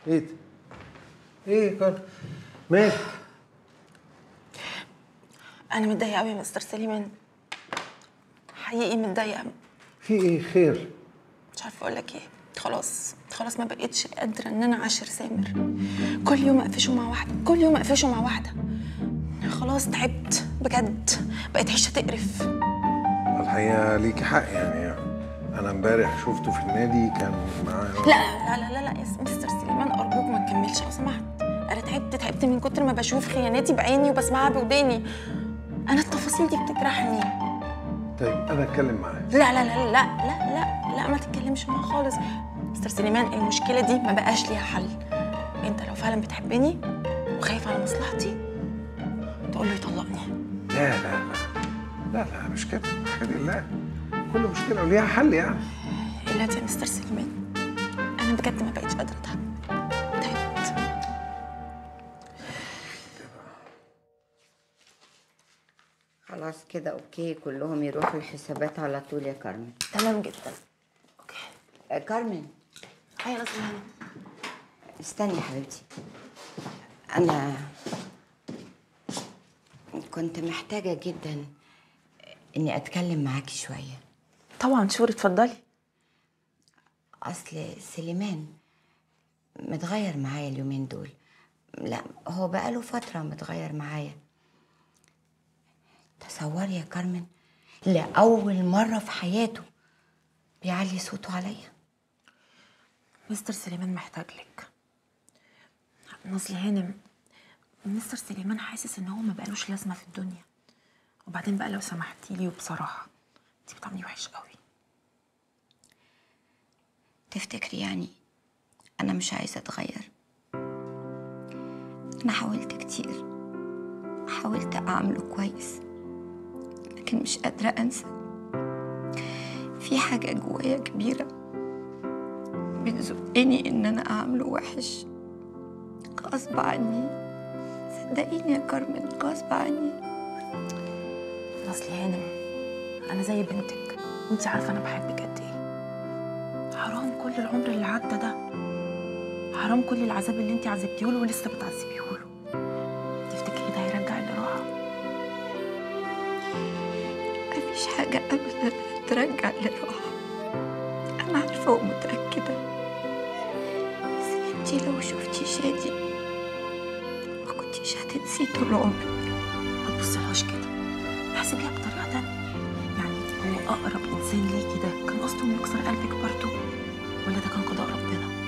ايه ده؟ ايه كان مالك؟ انا متضايقه قوي يا مستر سليمان حقيقي متضايقه في ايه خير؟ مش عارفه اقول لك ايه خلاص خلاص ما بقتش قادره ان انا اعاشر سامر كل يوم اقفشه مع واحده كل يوم اقفشه مع واحده خلاص تعبت بجد بقيت عيشه تقرف الحقيقه ليكي حق يعني انا امبارح شفته في النادي كان معاه لا لا لا لا لا يا مستر سليمان ارجوك ما تكملش لو سمحت انا تعبت تعبت من كتر ما بشوف خياناتي بعيني وبسمعها بوداني انا التفاصيل دي بتجرحني طيب انا اتكلم معاه لا لا لا لا لا لا لا ما تتكلمش معاه خالص مستر سليمان المشكله دي ما بقاش ليها حل انت لو فعلا بتحبني وخايف على مصلحتي تقول له يطلقني لا لا لا لا لا مش كده حاجه لله كل مشكله وليها حل يعني الا يا مستر سليمان انا بجد ما بقتش قادره اتحمل تعبت خلاص كده اوكي كلهم يروحوا الحسابات على طول يا كارمن تمام جدا اوكي آه، كارمن هيا لازم هنا استني يا حبيبتي انا كنت محتاجة جدا اني اتكلم معاكي شوية طبعا شور اتفضلي اصل سليمان متغير معايا اليومين دول لا هو بقاله فترة متغير معايا تصوري يا كارمن لأول مرة في حياته بيعلي صوته عليا مستر سليمان محتاج لك نصلي هانم مستر سليمان حاسس ان هو ما بقالوش لازمه في الدنيا وبعدين بقى لو سمحتي لي وبصراحه انت بتعملي وحش قوي تفتكري يعني أنا مش عايزة أتغير أنا حاولت كتير حاولت أعمله كويس لكن مش قادرة أنسى في حاجة جوايا كبيرة بتزقني إن أنا أعمله وحش غصب عني صدقيني يا كارمن غصب عني نصلي هانم انا زي بنتك وانت عارفه انا بحبك قد ايه حرام كل العمر اللي عدى ده حرام كل العذاب اللي انت عذبتيه له ولسه بتعذبيه له تفتكري ده هيرجع اللي راح مفيش حاجة أبدا ترجع اللي راح أنا عارفة ومتأكدة بس انتي لو شفتي شادي ما كنتيش هتنسي طول عمرك ما تبصلهاش كده احسبيها بطريقه تانية يعني هو اقرب انسان ليكي ده كان قصده انه يكسر قلبك برضه ولا ده كان قضاء ربنا